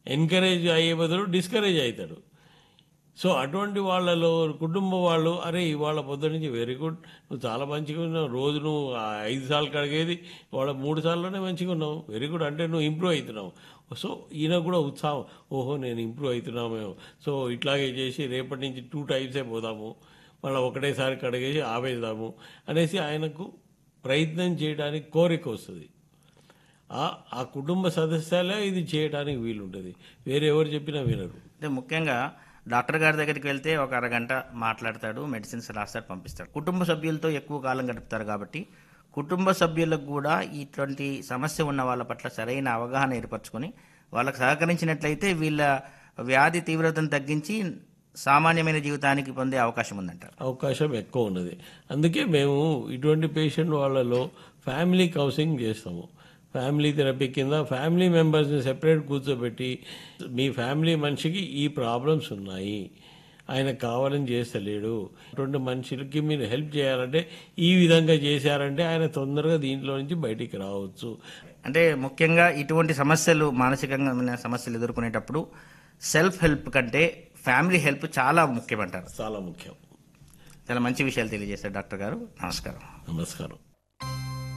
encourage అయ్యే బదులు discourage అవుతాడు సో అటువంటి వాళ్ళలో కుటుంబం వాళ్ళు అరే ఇవాళ పొద్దు నుంచి వెరీ గుడ్ నువ్వు చాలా మంచిగా ఉన్నావు రోజు నువ్వు ఆ ఐదు సార్లు కడిగేది ఇవాళ మూడు సార్లునే మంచిగా ఉన్నావు వెరీ గుడ్ అంటే నువ్వు ఇంప్రూవ్ అవుతున్నావు సో ఈయన కూడా ఉత్సాహం ఓహో నేను ఇంప్రూవ్ అవుతున్నామేమో సో ఇట్లాగే చేసి రేపటి నుంచి టూ టైమ్సే పోదాము మళ్ళీ ఒకటేసారి కడిగేసి ఆపేద్దాము అనేసి ఆయనకు ప్రయత్నం చేయడానికి కోరిక వస్తుంది ఆ ఆ కుటుంబ సదస్యాలే ఇది చేయడానికి వీలుంటుంది వేరే ఎవరు చెప్పినా వినరు అంటే ముఖ్యంగా డాక్టర్ గారి దగ్గరికి వెళ్తే ఒక అరగంట మాట్లాడతాడు మెడిసిన్స్ రాస్తాడు పంపిస్తాడు కుటుంబ సభ్యులతో ఎక్కువ కాలం గడుపుతారు కాబట్టి కుటుంబ సభ్యులకు కూడా ఇటువంటి సమస్య ఉన్న వాళ్ళ పట్ల సరైన అవగాహన ఏర్పరచుకొని వాళ్ళకి సహకరించినట్లయితే వీళ్ళ వ్యాధి తీవ్రతను తగ్గించి సామాన్యమైన జీవితానికి పొందే అవకాశం ఉందంటారు అవకాశం ఎక్కువ ఉన్నది అందుకే మేము ఇటువంటి పేషెంట్ వాళ్ళలో ఫ్యామిలీ కౌన్సిలింగ్ చేస్తాము ఫ్యామిలీ థెరపీ కింద ఫ్యామిలీ మెంబర్స్ని సెపరేట్ కూర్చోబెట్టి మీ ఫ్యామిలీ మనిషికి ఈ ప్రాబ్లమ్స్ ఉన్నాయి ఆయన కావాలని చేస్తలేడు అటువంటి మనుషులకి మీరు హెల్ప్ చేయాలంటే ఈ విధంగా చేశారంటే ఆయన తొందరగా దీంట్లో నుంచి బయటికి రావచ్చు అంటే ముఖ్యంగా ఇటువంటి సమస్యలు మానసికంగా సమస్యలు ఎదుర్కొనేటప్పుడు సెల్ఫ్ హెల్ప్ కంటే ఫ్యామిలీ హెల్ప్ చాలా ముఖ్యమంటారు చాలా ముఖ్యం చాలా మంచి విషయాలు తెలియజేశారు డాక్టర్ గారు నమస్కారం నమస్కారం